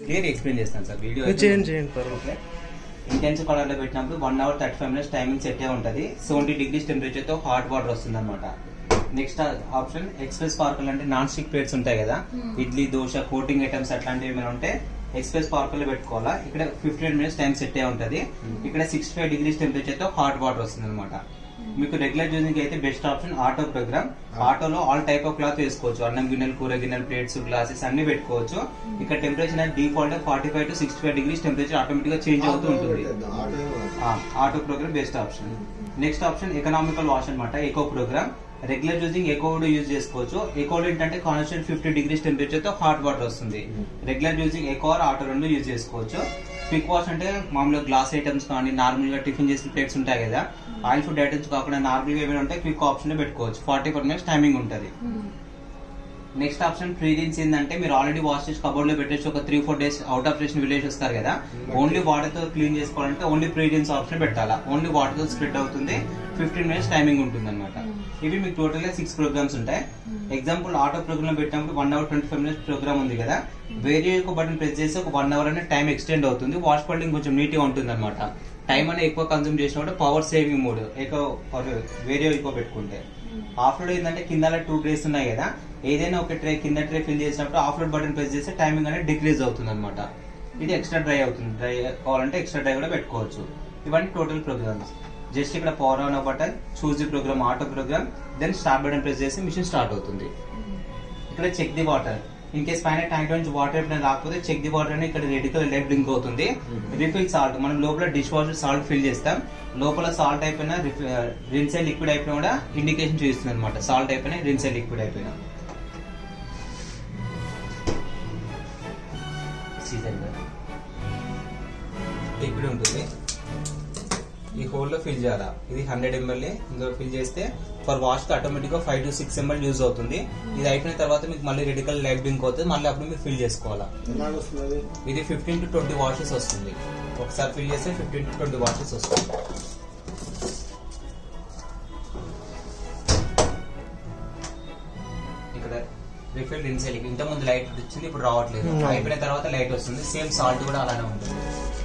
Clear explain చేస్తాను sir video మీరు చేయండి చేయండి పర్వాలేదు ఇంటెన్స్ కలర్ లో పెట్టినప్పుడు one hour thirty five minutes timing set అయి ఉంటుంది సెవెంటీ డిగ్రీస్ టెంపరేచర్ తో హాట్ వాటర్ వస్తుంది అనమాట నెక్స్ట్ ఆప్షన్ ఎక్స్ప్రెస్ పార్కల్ అంటే నాన్ స్టిక్ ప్లేట్స్ ఉంటాయి కదా ఇడ్లీ దోశ కోటింగ్ ఐటమ్స్ అట్లాంటివి ఏమైనా ఉంటే ఎక్స్ప్రెస్ పార్కల్ లో పెట్టుకోవాలా ఇక్కడ ఫిఫ్టీన్ మినిట్స్ టైం సెట్ అయి ఉంటుంది ఇక్కడ సిక్స్టీ ఫైవ్ డిగ్రీస్ టెంపరేచర్ తో హాట్ వాటర్ వస్తుంది అనమాట మీకు రెగ్యులర్ యూజింగ్ అయితే బెస్ట్ ఆప్షన్ ఆటో ప్రోగ్రామ్ ఆటోలో ఆల్ టైప్ ఆఫ్ క్లాత్ వేసుకోవచ్చు అన్నం గిన్నెలు కూర గిన్నెలు ప్లేట్స్ గ్లాసెస్ అన్ని పెట్టుకోవచ్చు ఇక్కడ temperature default forty five to sixty five degrees temperature automatic గా చేంజ్ అవుతూ ఉంటుంది auto programme best option next option economical wash అన్నమాట eco programme regular using eco కూడా యూజ్ చేసుకోవచ్చు ఎకో ఏంటంటే కాన్స్టెంట్ ఫిఫ్టీ డిగ్రీస్ టెంపరేచర్ తో హాట్ వాటర్ వస్తుంది regular using eco or auto రెండు యూజ్ చేసుకోవచ్చు క్విక్ వాష్ అంటే మామూలుగా గ్లాస్ ఐటమ్స్ కానీ నార్మల్ గా టిఫిన్ చేసిన ప్లేట్స్ ఉంటాయి కదా ఆయిల్ ఫుడ్ ఐటమ్స్ కాకుండా నార్మల్ గా ఏమైనా ఉంటే క్విక్ ఆప్షన్ పెట్టుకోవచ్చు ఫార్టీ ఫోర్ మినిట్స్ టైమింగ్ ఉంటుంది నెక్స్ట్ ఆప్షన్ ఫ్రీ రిన్స్ ఏంటంటే మీరు ఆల్రెడీ వాష్ చేసి కబోర్డ్ లో పెట్టేసి ఒక three four days out of station village వస్తారు కదా ఓన్లీ వాటర్ తో క్లీన్ చేసుకోవాలంటే ఓన్లీ ఫ్రీ రిన్స్ ఆప్షన్ పెట్టాలా ఓన్లీ వాటర్ తో స్ప్రెడ్ అవుతుంది ఫిఫ్టీన్ మినిట్స్ టైమింగ్ ఉంటుంది అనమాట ఇవి మీకు టోటల్ గా సిక్స్ ప్రోగ్రామ్స్ ఉంటాయి ఎగ్జాంపుల్ ఆటో ప్రోగ్రామ్ పెట్టినప్పుడు one hour twenty five minutes programme ఉంది కదా వేరే ఒక బటన్ ప్రెస్ చేసి ఒక వన్ అవర్ అనేది టైం ఎక్స్టెండ్ అవుతుంది వాష్ పల్లింగ్ కొంచెం నీట్ గా ఉంటుంది అనమాట టైం అనేది ఎక్కువ కన్సూమ్ చేసినప్పుడు పవర్ సేవింగ్ మోడ్ ఎక్కువ వేరే ఎక్కువ పెట్టుకుంటే ఆఫ్లోడ్ ఏంటంటే కింద టూ ట్రేస్ ఉన్నాయి కదా ఏదైనా ఒక ట్రే కింద ట్రే ఫిల్ చేసినప్పుడు ఆఫ్లోడ్ బటన్ ప్రెస్ చేస్తే టైమింగ్ అనేది డిక్రీజ్ అవుతుంది అనమాట ఇది ఎక్స్ట్రా డ్రై అవుతుంది డ్రై కావాలంటే ఎక్స్ట్రా డ్రై కూడా పెట్టుకోవచ్చు ఇవన్నీ టోటల్ ప్రోగ్రామ్స్ జస్ట్ ఇక్కడ power on button choose the programme auto programme then start button press చేసి మిషన్ స్టార్ట్ అవుతుంది ఇక్కడ check the water in case పైన ట్యాంక్ నుంచి వాటర్ ఎప్పుడైనా రాకపోతే చెక్ ది వాటర్ అని ఇక్కడ రెడ్ కలర్ లెఫ్ట్ బ్లింక్ అవుతుంది రిఫిల్ సాల్ట్ మనం లోపల డిష్ వాషర్ సాల్ట్ ఫిల్ చేస్తాం లోపల సాల్ట్ అయిపోయినా రిన్సే లిక్విడ్ అయిపోయినా కూడా ఇండికేషన్ చూపిస్తుంది అనమాట సాల్ట్ అయిపోయినా రిన్సే లిక్విడ్ అయిపోయినా సీజన్ లిక్విడ్ ఉంటుంది ఈ హోల్ లో ఫిల్ చేయాలా ఇది హండ్రెడ్ ఎంఎల్ ఇందులో ఫిల్ చేస్తే ఫర్ వాష్ కి ఆటోమేటిక్ గా five to six ML use అవుతుంది ఇది అయిపోయిన తర్వాత మీకు మళ్ళీ రెడ్ కలర్ లైట్ బ్లింక్ అవుతుంది మళ్ళీ అప్పుడు మీరు ఫిల్ చేసుకోవాలా ఇది ఫిఫ్టీన్ టు ట్వంటీ వాషెస్ వస్తుంది ఒకసారి ఫిల్ చేస్తే ఫిఫ్టీన్ టు ట్వంటీ వాషెస్ వస్తుంది ఇక్కడ రిఫిల్ ఇన్సెల్ ఇంత ముందు లైట్ వచ్చింది ఇప్పుడు రావట్లేదు Hmm. అయిపోయిన తర్వాత లైట్ వస్తుంది సేమ్ సాల్ట్ కూడా అలానే ఉంటుంది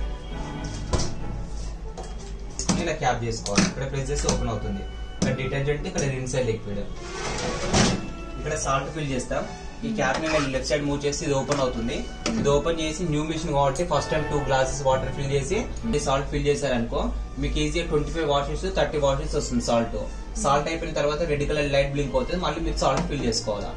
ఇలా క్యాప్ చేసుకోవాలి ఇక్కడ ప్రెస్ చేస్తే ఓపెన్ అవుతుంది ఇక్కడ డిటర్జెంట్ ఇక్కడ రిన్సెల్ లిక్విడ్ ఇక్కడ సాల్ట్ ఫిల్ చేస్తాం ఈ క్యాప్ ని లెఫ్ట్ సైడ్ మూవ్ చేసి ఇది ఓపెన్ అవుతుంది ఇది ఓపెన్ చేసి న్యూ మిషన్ కాబట్టి first time two glasses water fill చేసి ఈ సాల్ట్ ఫిల్ చేశారనుకో మీకు ఈజీగా twenty five washes thirty washes వస్తుంది సాల్ట్ సాల్ట్ అయిపోయిన తర్వాత రెడ్ కలర్ లైట్ బ్లింక్ అవుతుంది మళ్ళీ మీరు సాల్ట్ ఫిల్ చేసుకోవాలా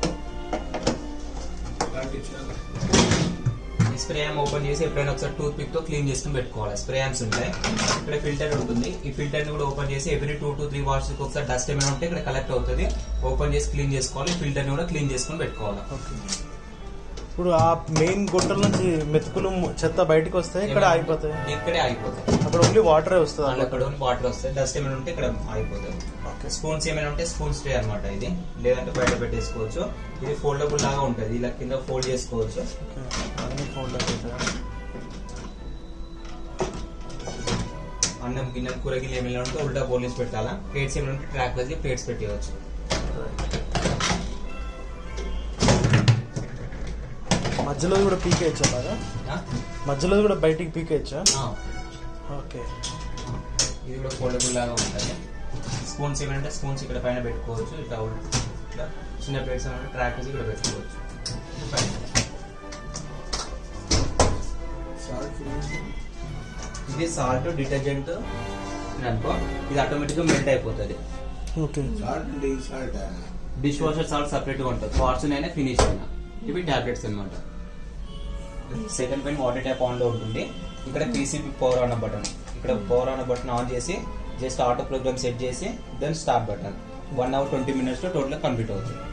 ఈ స్ప్రే యామ్ ఓపెన్ చేసి ఎప్పుడైనా ఒకసారి టూత్ పిక్ తో క్లీన్ చేసుకుని పెట్టుకోవాలి స్ప్రే యామ్స్ ఉంటాయి ఇక్కడ ఫిల్టర్ ఉంటుంది ఈ ఫిల్టర్ ని కూడా ఓపెన్ చేసి every two to three wash ఒకసారి డస్ట్ ఏమైనా ఉంటే ఇక్కడ కలెక్ట్ అవుతుంది ఓపెన్ చేసి క్లీన్ చేసుకోవాలి ఫిల్టర్ ని కూడా క్లీన్ చేసుకుని పెట్టుకోవాలి ఓకే ఇప్పుడు ఆ మెయిన్ గుట్టల నుంచి మెతుకులు చెత్త బయటకు వస్తాయి ఇక్కడ ఆగిపోతాయి ఇక్కడే ఆగిపోతాయి అక్కడ ఓన్లీ వాటరే వస్తుంది అందులో ఇక్కడ వాటర్ వస్తాయి డస్ట్ ఏమైనా ఉంటే ఇక్కడ ఆగిపోతాయి ఓకే స్పూన్స్ ఏమైనా ఉంటే స్పూన్ స్ప్రే అనమాట ఇది లేదంటే బయట పెట్టేసుకోవచ్చు ఇది ఫోల్డబుల్ లాగా ఉంటుంది ఇలా కింద ఫోల్డ్ చేసుకోవచ్చు ఓకే అన్ని ఫోన్లో పెట్టారు. అన్నం గిన్నె కూర గిన్నె ఏమైనా ఉంటే ఉల్టా పోలీస్ పెట్టాలా ప్లేట్స్ ఏమైనా ఉంటే ట్రాక్ వేసి ప్లేట్స్ పెట్టేయచ్చు మధ్యలో కూడా పీకేయచ్చా అలాగా మధ్యలో కూడా బయటికి పీకేయచ్చా ఓకే ఇది కూడా ఫోల్డబుల్ లాగా ఉంటుంది స్పూన్స్ ఏమైనా స్పూన్స్ ఇక్కడ పైన పెట్టుకోవచ్చు ఇట్లా ఉల్- ఇట్లా చిన్న ప్లేట్స్ ఏమైనా ట్రాక్ వేసి ఇక్కడ పెట్టుకోవచ్చు ఇది సాల్ట్ డిటర్జెంట్ అనుకో ఇది ఆటోమేటిక్ గా మెల్ట్ అయిపోతుంది okay dish washer salt separate గా ఉంటుంది ఫార్చున్ అయినా ఫినిష్ అయినా ఇవి టాబ్లెట్స్ అన్నమాట సెకండ్ పైన వాటర్ ట్యాప్ ఆన్ లో ఉంటుంది ఇక్కడ పీసీబీ పవర్ ఆన్ బటన్ ఇక్కడ పవర్ ఆన్ బటన్ ఆన్ చేసి జస్ట్ ఆటో ప్రోగ్రామ్ సెట్ చేసి then start button one hour twenty minutes లో టోటల్ కంప్లీట్ అవుతుంది